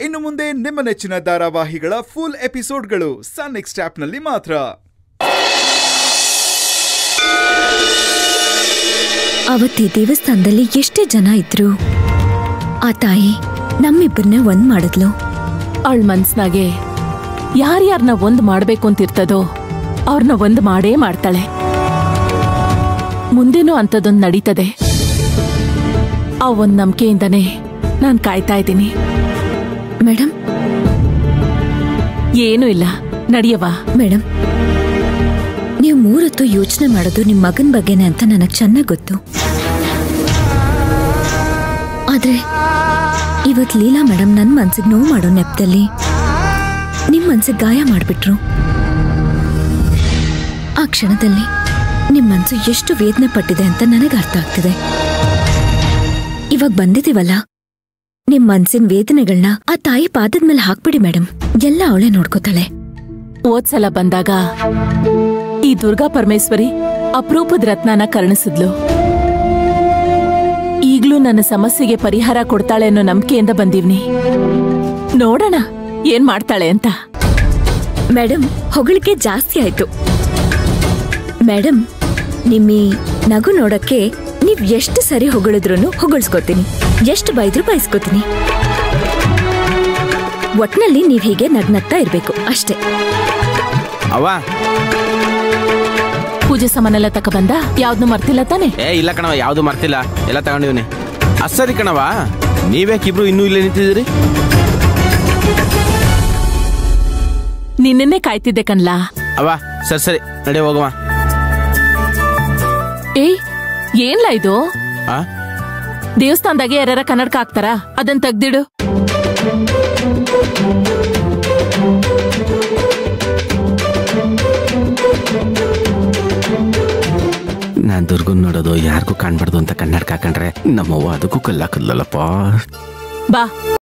ಇನ್ನು ಮುಂದೆ ನಿಮ್ಮ ನೆಚ್ಚಿನ ಧಾರಾವಾಹಿಗಳ ಫುಲ್ ಎಪಿಸೋಡ್ಗಳು ಸನ್ ನೆಕ್ಸ್ಟ್ ಆಪ್ನಲ್ಲಿ ಮಾತ್ರ ಅವತ್ತಿ ದೇವಸ್ಥಾನದಲ್ಲಿ ಎಷ್ಟೇ ಜನ ಇದ್ರು ಆ ತಾಯಿ ನಮ್ಮಿಬ್ಬರನ್ನ ಒಂದ್ ಮಾಡಿದ್ಲು ಅವಳ ಮನ್ಸ್ನಾಗೆ ಯಾರ್ಯಾರನ್ನ ಒಂದ್ ಮಾಡ್ಬೇಕು ಅಂತಿರ್ತದೋ ಅವ್ರನ್ನ ಒಂದ್ ಮಾಡೇ ಮಾಡ್ತಾಳೆ ಮುಂದೇನೂ ಅಂಥದ್ದೊಂದು ನಡೀತದೆ ಆ ಒಂದ್ ನಂಬಿಕೆಯಿಂದನೇ ನಾನ್ ಕಾಯ್ತಾ ಇದ್ದೀನಿ ಮೇಡಮ್ ಏನೂ ಇಲ್ಲ ನಡಿಯವಾ ಮೇಡಮ್ ನೀವು ಮೂರೊತ್ತು ಯೋಚನೆ ಮಾಡೋದು ನಿಮ್ ಮಗನ್ ಬಗ್ಗೆನೆ ಅಂತ ನನಗ್ ಚೆನ್ನಾಗ್ ಗೊತ್ತು ಆದ್ರೆ ಇವತ್ ಲೀಲಾ ಮೇಡಮ್ ನನ್ ಮನ್ಸಿಗೆ ನೋವು ಮಾಡೋ ನೆಪದಲ್ಲಿ ನಿಮ್ ಮನ್ಸಿಗೆ ಗಾಯ ಮಾಡ್ಬಿಟ್ರು ಆ ಕ್ಷಣದಲ್ಲಿ ನಿಮ್ ಮನ್ಸು ಎಷ್ಟು ವೇದನೆ ಪಟ್ಟಿದೆ ಅಂತ ನನಗೆ ಅರ್ಥ ಆಗ್ತಿದೆ ಇವಾಗ ಬಂದಿದೀವಲ್ಲ ನಿಮ್ ಮನ್ಸಿನ ವೇದನೆಗಳನ್ನ ಆ ತಾಯಿ ಪಾದದ ಮೇಲೆ ಹಾಕ್ಬಿಡಿ ಮೇಡಮ್ ಎಲ್ಲ ಅವಳೇ ನೋಡ್ಕೋತಾಳೆ ಓದ್ಸಲ ಬಂದಾಗ ಈ ದುರ್ಗಾ ಪರಮೇಶ್ವರಿ ಅಪರೂಪದ ರತ್ನನ ಕರುಣಿಸಿದ್ಲು ಈಗ್ಲೂ ನನ್ನ ಸಮಸ್ಯೆಗೆ ಪರಿಹಾರ ಕೊಡ್ತಾಳೆ ಅನ್ನೋ ನಂಬಿಕೆಯಿಂದ ಬಂದೀವ್ನಿ ನೋಡೋಣ ಏನ್ ಮಾಡ್ತಾಳೆ ಅಂತ ಮೇಡಮ್ ಹೊಗಳಿಕೆ ಜಾಸ್ತಿ ಆಯ್ತು ಮೇಡಮ್ ನಿಮ್ಮಿ ನಗು ನೋಡಕ್ಕೆ ನೀವ್ ಎಷ್ಟು ಸರಿ ಹೊಗಳಿದ್ರು ಹೊಗಳ್ಸ್ಕೊತೀನಿ ಎಷ್ಟು ಬೈದ್ರು ಬೈಸ್ಕೊತೀನಿ ಒಟ್ನಲ್ಲಿ ನೀವ್ ಹೀಗೆ ನಗ್ನಗ್ತಾ ಇರ್ಬೇಕು ಅಷ್ಟೇ ಅವ್ವ ಪೂಜೆ ಸಾಮಾನೆಲ್ಲ ತಕ ಬಂದ ಯಾವ್ದು ಮರ್ತಿಲ್ಲ ತಾನೆ ಏ ಇಲ್ಲ ಕಣವ ಯಾವ್ದು ಮರ್ತಿಲ್ಲ ಎಲ್ಲ ತಗೊಂಡಿವ್ನಿ ಅಸರಿ ಕಣವ ನೀವ್ಯಾಕಿಬ್ರು ಇನ್ನೂ ಇಲ್ಲೇ ನಿಂತಿದ್ದೀರಿ ನಿನ್ನೆ ಕಾಯ್ತಿದ್ದೆ ಕಣ್ಲಾ ಅವ್ವ ಸರಿ ಸರಿ ನಡಿ ಹೋಗವ ಏಯ್ ಏನ್ಲಾ ಇದು ಆ ದೇವಸ್ಥಾನದಾಗೆ ಯಾರ್ಯಾರ ಕನ್ನಡಕ ಹಾಕ್ತಾರ ಅದನ್ ತೆಗ್ದಿಡು ನಾನ್ ದುರ್ಗನ್ ನೋಡೋದು ಯಾರಿಗೂ ಕಾಣ್ಬಾರ್ದು ಅಂತ ಕನ್ನಡಕ ಹಾಕೊಂಡ್ರೆ ನಮ್ಮವ್ವ ಅದಕ್ಕೂ ಕಲ್ಲಾಕಲ್ಲಪ್ಪ ಬಾ